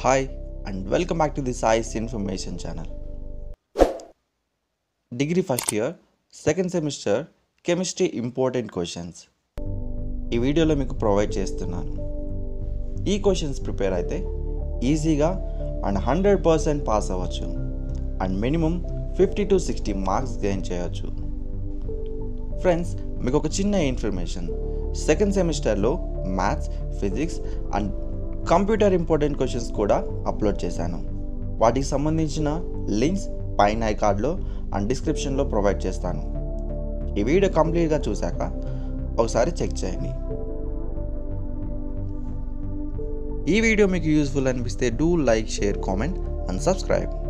Hi, and welcome back to the Science Information channel. Degree first year second semester chemistry important questions ఈ వీడియోలో మీకు provide చేస్తున్నాను ఈ questions prepare అయితే ఈజీగా అండ్ హండ్రెడ్ పర్సెంట్ పాస్ అవ్వచ్చు and minimum fifty to sixty marks gain చేయవచ్చు friends మీకు ఒక చిన్న ఇన్ఫర్మేషన్ సెకండ్ సెమిస్టర్లో maths physics and computer important questions కూడా అప్లోడ్ చేశాను వాటికి సంబంధించిన లింక్స్ పైన ఐ కార్డ్లో అండ్ డిస్క్రిప్షన్లో ప్రొవైడ్ చేస్తాను ఈ వీడియో కంప్లీట్గా చూశాక ఒకసారి చెక్ చేయండి ఈ వీడియో మీకు యూస్ఫుల్ అనిపిస్తే do like share comment and subscribe